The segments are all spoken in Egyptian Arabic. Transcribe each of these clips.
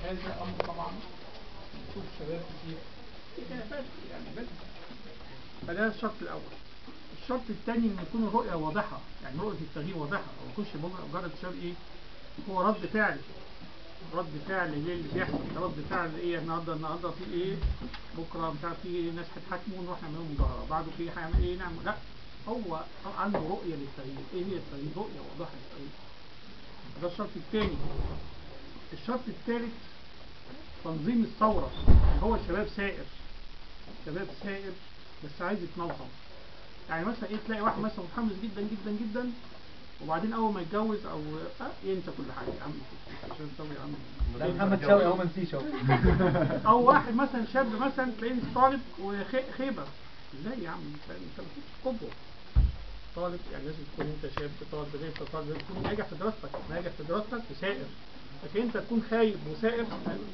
هذا امر طبعا شوف شباب كتير في خلافات يعني بس فده الشرط الاول الشرط الثاني ان يكون الرؤيه واضحه يعني رؤيه التغيير واضحه ما يكونش مجرد شباب ايه هو رد فعل رد فعل ليه اللي بيحصل رد فعل ايه النهارده النهارده في ايه بكره مش عارف في ناس هتحاكموا نروح نعمل لهم مظاهره بعده في هيعمل ايه نعمل لا هو عنده رؤيه للتغيير ايه هي التغيير رؤيه واضحه للتغيير ده الشرط الثاني الشرط الثالث تنظيم الثوره هو الشباب سائر شباب سائر بس عايز يتنظم يعني مثلا ايه تلاقي واحد مثلا متحمس جدا جدا جدا وبعدين اول ما يتجوز او آه ينسى كل حاجه يا عم عشان تسوي يا عم ده محمد شوقي اهو ما نسيش اهو او واحد مثلا شاب مثلا تلاقيه طالب وخيبه ازاي يا عم انت انت مفيش قدوه طالب يعني لازم تكون انت شاب طالب غير انت طالب لازم تكون ناجح في دراستك ناجح في دراستك وسائر لكن انت تكون خايب وسائر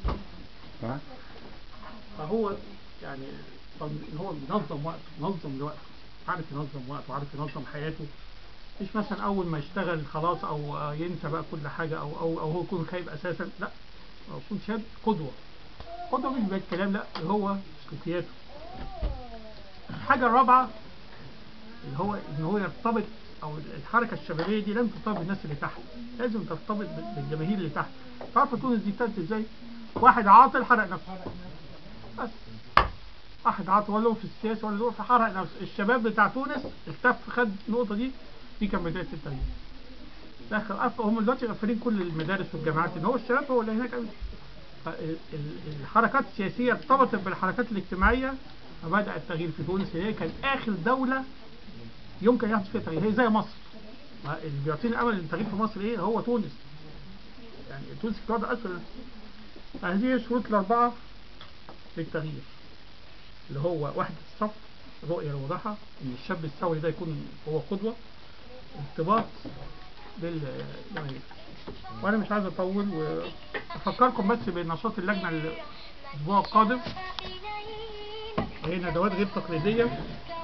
فهو يعني ان هو بينظم وقته ينظم لوقته عارف ينظم وقته عارف ينظم حياته مش مثلا اول ما يشتغل خلاص او آه، ينسى بقى كل حاجه او او او هو يكون خايب اساسا لا هو يكون شاب قدوه قدوه مش بقى كلام لا هو سلوكياته الحاجه الرابعه اللي هو ان هو يرتبط او الحركه الشبابيه دي لازم ترتبط بالناس اللي تحت لازم ترتبط بال- بالجماهير اللي تحت تعرف تونس دي ابتدت ازاي واحد عاطل حرق نفسه بس واحد عاطل ولا هو في السياسه ولا هو في حرق نفسه الشباب بتاع تونس التف خد النقطه دي دي كان بدايه التغيير دخل أف- هم دلوقتي غافلين كل المدارس والجامعات ان هو الشباب هو اللي هناك قوي فال- ال- الحركات السياسيه ارتبطت بالحركات الاجتماعيه فبدا التغيير في تونس هي كانت اخر دوله يمكن يحدث فيها تغيير هي زي مصر ما اللي بيعطيني امل ان التغيير في مصر ايه هو تونس يعني تونس في وضع اسفل هذه هي الشروط الاربعه للتغيير اللي هو وحده الصف رؤيه واضحه ان الشاب الثوري ده يكون هو قدوه ارتباط بالجماهير وانا مش عايز اطول وافكركم بس بنشاط اللجنه الاسبوع القادم وهي ندوات غير تقليديه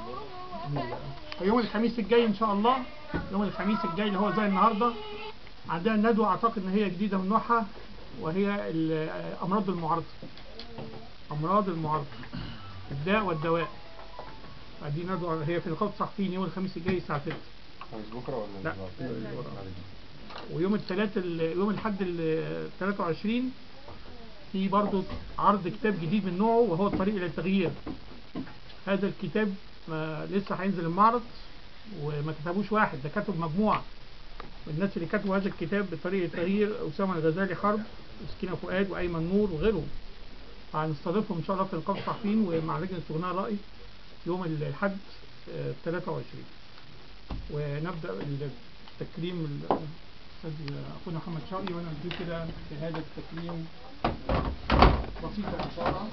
يوم الخميس الجاي ان شاء الله يوم الخميس الجاي اللي هو زي النهارده عندنا ندوه اعتقد ان هي جديده من نوعها وهي ال- امراض المعارضه امراض المعارضه الداء والدواء دي ندوه هي في نقابه الصحفيين يوم الخميس الجاي الساعه 6 مش بكره ولا لا اللي اللي بعده؟ ورا. ويوم الثلاث يوم الاحد ال 23 في برضه عرض كتاب جديد من نوعه وهو الطريق الى التغيير هذا الكتاب ما لسه هينزل المعرض وما كتبوش واحد ده كتب مجموعه والناس اللي كتبوا هذا الكتاب بطريقه التغيير اسامه الغزالي حرب وسكينه فؤاد وايمن نور وغيرهم هنستضيفهم ان شاء الله في نقابه الصحفيين ومع لجنه استغناء راي يوم الاحد آه، 23 ونبدا التكريم الاستاذ اخونا محمد شوقي وانا نديه كده في هذا التكريم بسيطه بسرعه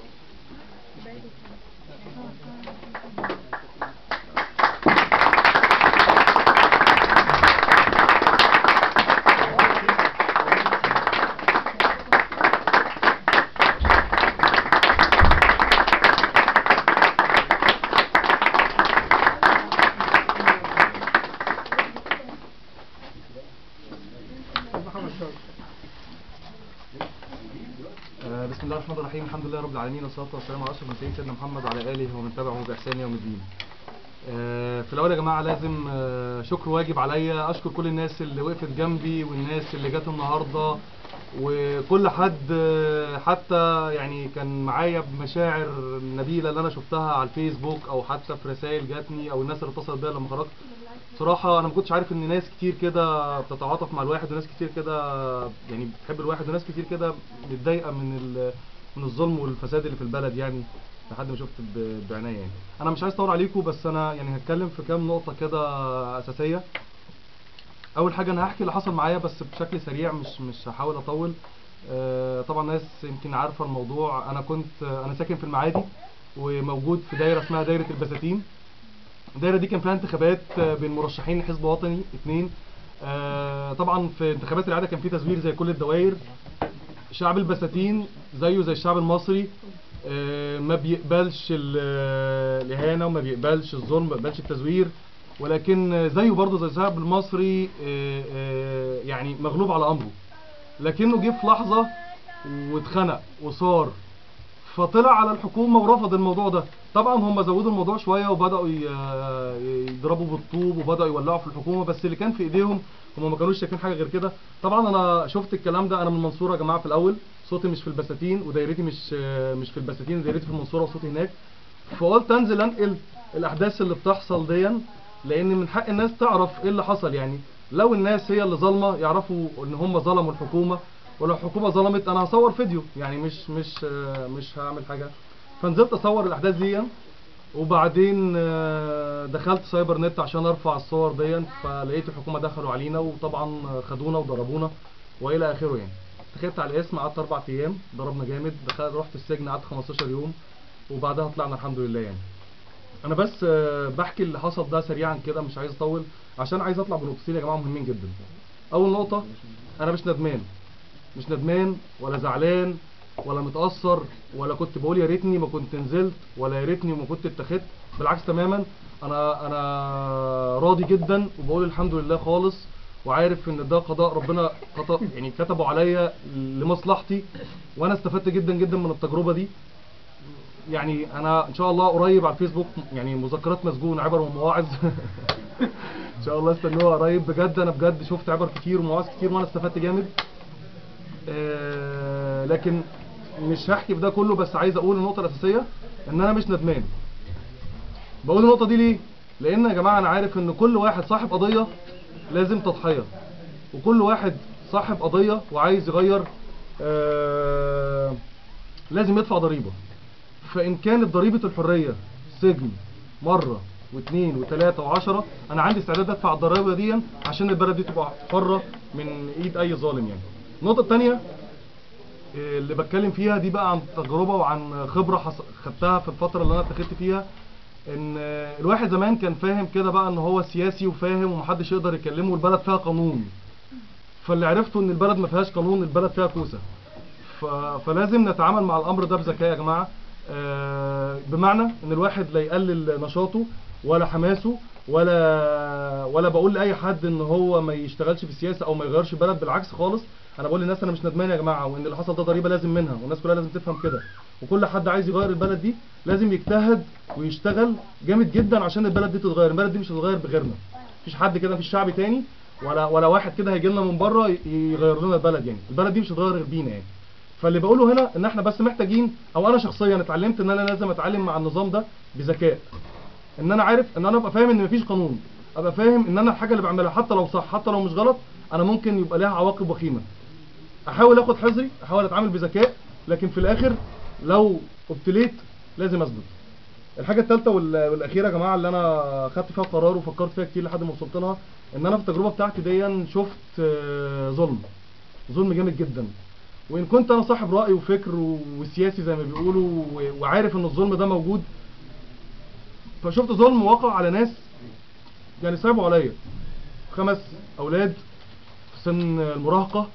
أستاذ محمد شوقي آه، بسم الله الرحمن الرحيم الحمد لله رب العالمين والصلاه والسلام على اشرف المرسلين سيدنا محمد وعلى اله ومن تبعه باحسان يوم الدين. آه، في الاول يا جماعه لازم آه، شكر واجب عليا اشكر كل الناس اللي وقفت جنبي والناس اللي جت النهارده وكل حد آه، حتى يعني كان معايا بمشاعر نبيله اللي انا شفتها على الفيسبوك او حتى في رسائل جاتني او الناس اللي اتصلت بيا لما خرجت بصراحة أنا ما كنتش عارف إن ناس كتير كده بتتعاطف مع الواحد وناس كتير كده يعني بتحب الواحد وناس كتير كده متضايقة من ال- من الظلم والفساد اللي في البلد يعني لحد ما شفت ب- بعناية يعني. أنا مش عايز أطول عليكم بس أنا يعني هتكلم في كام نقطة كده أساسية. أول حاجة أنا هحكي اللي حصل معايا بس بشكل سريع مش مش هحاول أطول. آه، طبعا ناس يمكن عارفة الموضوع أنا كنت أنا ساكن في المعادي وموجود في دايرة اسمها دايرة البساتين. الدايره دي كان فيها انتخابات آه، بين مرشحين لحزب وطني اثنين آه، طبعا في انتخابات العاده كان في تزوير زي كل الدوائر شعب البساتين زيه زي الشعب المصري آه، ما بيقبلش ال- آه، الاهانه وما بيقبلش الظلم ما بيقبلش التزوير ولكن آه، زيه برضه زي الشعب المصري آه، آه، يعني مغلوب على امره لكنه جه في لحظه واتخنق وصار فطلع على الحكومه ورفض الموضوع ده طبعا هم زودوا الموضوع شويه وبداوا ي- يضربوا بالطوب وبداوا يولعوا في الحكومه بس اللي كان في ايديهم هم ما كانوش شايفين حاجه غير كده طبعا انا شفت الكلام ده انا من المنصوره يا جماعه في الاول صوتي مش في البساتين ودايرتي مش مش في البساتين دايرتي في المنصوره وصوتي هناك فقلت انزل انقل الاحداث اللي بتحصل دي لان من حق الناس تعرف ايه اللي حصل يعني لو الناس هي اللي ظالمه يعرفوا ان هم ظلموا الحكومه ولو الحكومه ظلمت انا هصور فيديو يعني مش مش آه، مش هعمل حاجه فنزلت اصور الاحداث دي وبعدين آه، دخلت سايبر نت عشان ارفع الصور دي فلقيت الحكومه دخلوا علينا وطبعا خدونا وضربونا والى اخره يعني دخلت على الاسم قعدت اربع ايام ضربنا جامد دخلت رحت السجن قعدت 15 يوم وبعدها طلعنا الحمد لله يعني انا بس آه، بحكي اللي حصل ده سريعا كده مش عايز اطول عشان عايز اطلع بنقطتين يا جماعه مهمين جدا اول نقطه انا مش ندمان مش ندمان ولا زعلان ولا متاثر ولا كنت بقول يا ريتني ما كنت نزلت ولا يا ريتني ما كنت اتخذت بالعكس تماما انا انا راضي جدا وبقول الحمد لله خالص وعارف ان ده قضاء ربنا قضاء يعني كتبه عليا لمصلحتي وانا استفدت جدا جدا من التجربه دي يعني انا ان شاء الله قريب على الفيسبوك يعني مذكرات مسجون عبر ومواعظ ان شاء الله استنوها قريب بجد انا بجد شفت عبر كتير ومواعظ كتير وانا استفدت جامد آه لكن مش هحكي في ده كله بس عايز اقول النقطه الاساسيه ان انا مش ندمان بقول النقطه دي ليه لان يا جماعه انا عارف ان كل واحد صاحب قضيه لازم تضحيه وكل واحد صاحب قضيه وعايز يغير آه لازم يدفع ضريبه فان كانت ضريبه الحريه سجن مره واثنين وثلاثه وعشرة انا عندي استعداد ادفع الضريبه دي عشان البلد دي تبقى حره من ايد اي ظالم يعني النقطه الثانيه اللي بتكلم فيها دي بقى عن تجربه وعن خبره حص... خدتها في الفتره اللي انا اتخذت فيها ان الواحد زمان كان فاهم كده بقى ان هو سياسي وفاهم ومحدش يقدر يكلمه والبلد فيها قانون فاللي عرفته ان البلد ما فيهاش قانون البلد فيها كوسه ف... فلازم نتعامل مع الامر ده بذكاء يا جماعه آه، بمعنى ان الواحد لا يقلل نشاطه ولا حماسه ولا ولا بقول لاي حد ان هو ما يشتغلش في السياسه او ما يغيرش البلد بالعكس خالص انا بقول للناس انا مش ندمان يا جماعه وان اللي حصل ده ضريبه لازم منها والناس كلها لازم تفهم كده وكل حد عايز يغير البلد دي لازم يجتهد ويشتغل جامد جدا عشان البلد دي تتغير البلد دي مش هتتغير بغيرنا مفيش حد كده مفيش شعب تاني ولا ولا واحد كده هيجي لنا من بره ي- يغير لنا البلد يعني البلد دي مش هتتغير غير بينا يعني فاللي بقوله هنا ان احنا بس محتاجين او انا شخصيا اتعلمت ان انا لازم اتعلم مع النظام ده بذكاء ان انا عارف ان انا ابقى فاهم ان مفيش قانون ابقى فاهم ان انا الحاجه اللي بعملها حتى لو صح حتى لو مش غلط انا ممكن يبقى ليها عواقب وخيمه احاول اخد حذري احاول اتعامل بذكاء لكن في الاخر لو ابتليت لازم اثبت الحاجه الثالثه والاخيره يا جماعه اللي انا خدت فيها قرار وفكرت فيها كتير لحد ما وصلت لها ان انا في التجربه بتاعتي دي شفت آه، ظلم ظلم جامد جدا وان كنت انا صاحب راي وفكر و- وسياسي زي ما بيقولوا و- وعارف ان الظلم ده موجود فشفت ظلم واقع على ناس يعني صعبوا عليا خمس اولاد في سن المراهقه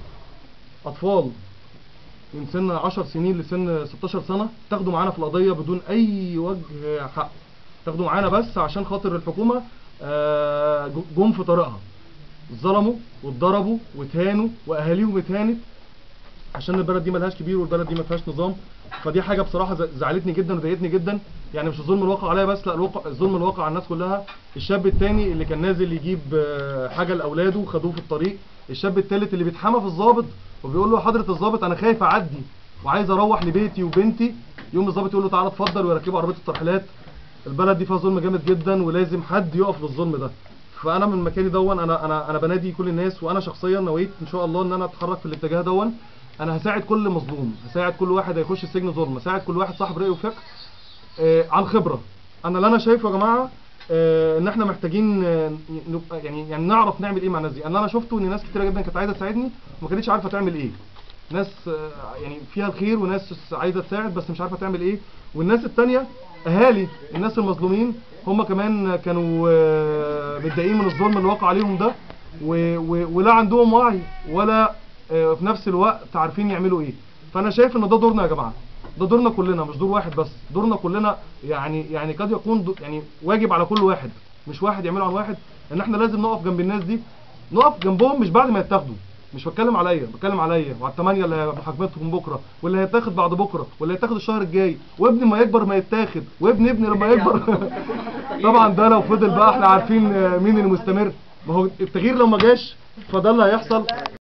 اطفال من سن 10 سنين لسن 16 سنه تاخدوا معانا في القضيه بدون اي وجه حق تاخدوا معانا بس عشان خاطر الحكومه آه، جم في طريقها ظلموا واتضربوا واتهانوا واهاليهم اتهانت عشان البلد دي ملهاش كبير والبلد دي ما فيهاش نظام فدي حاجه بصراحه ز- زعلتني جدا وضايقتني جدا يعني مش الظلم الواقع عليا بس لا الواقع الظلم الواقع على الناس كلها الشاب التاني اللي كان نازل يجيب آه، حاجه لاولاده وخدوه في الطريق الشاب التالت اللي بيتحمى في الضابط وبيقول له حضره الضابط انا خايف اعدي وعايز اروح لبيتي وبنتي يوم الضابط يقول له تعالى اتفضل ويركبه عربيه الترحيلات البلد دي فيها ظلم جامد جدا ولازم حد يقف للظلم ده فانا من مكاني دون انا انا انا بنادي كل الناس وانا شخصيا نويت ان شاء الله ان انا اتحرك في الاتجاه دون انا هساعد كل مظلوم هساعد كل واحد هيخش السجن ظلم هساعد كل واحد صاحب راي وفكر آه عن خبره انا اللي انا شايفه يا جماعه آه ان احنا محتاجين آه نبقى يعني يعني نعرف نعمل ايه مع الناس دي انا انا شفته ان ناس كتيره جدا كانت عايزه تساعدني وما كانتش عارفه تعمل ايه ناس آه، يعني فيها الخير وناس عايزه تساعد بس مش عارفه تعمل ايه والناس التانية اهالي الناس المظلومين هم كمان كانوا آه، متضايقين من الظلم اللي وقع عليهم ده و- و- ولا عندهم وعي ولا آه، في نفس الوقت عارفين يعملوا ايه فانا شايف ان ده دورنا يا جماعه ده دورنا كلنا مش دور واحد بس دورنا كلنا يعني يعني قد يكون دو يعني واجب على كل واحد مش واحد يعمله عن واحد ان احنا لازم نقف جنب الناس دي نقف جنبهم مش بعد ما يتاخدوا مش بتكلم عليا بتكلم عليا وعلى الثمانيه اللي محاكمتهم بكره واللي هيتاخد بعد بكره واللي هيتاخد الشهر الجاي وابني ما يكبر ما يتاخد وابن ابني لما يكبر طبعا ده لو فضل بقى احنا عارفين آه، مين اللي مستمر ما هو التغيير لو ما جاش فده اللي هيحصل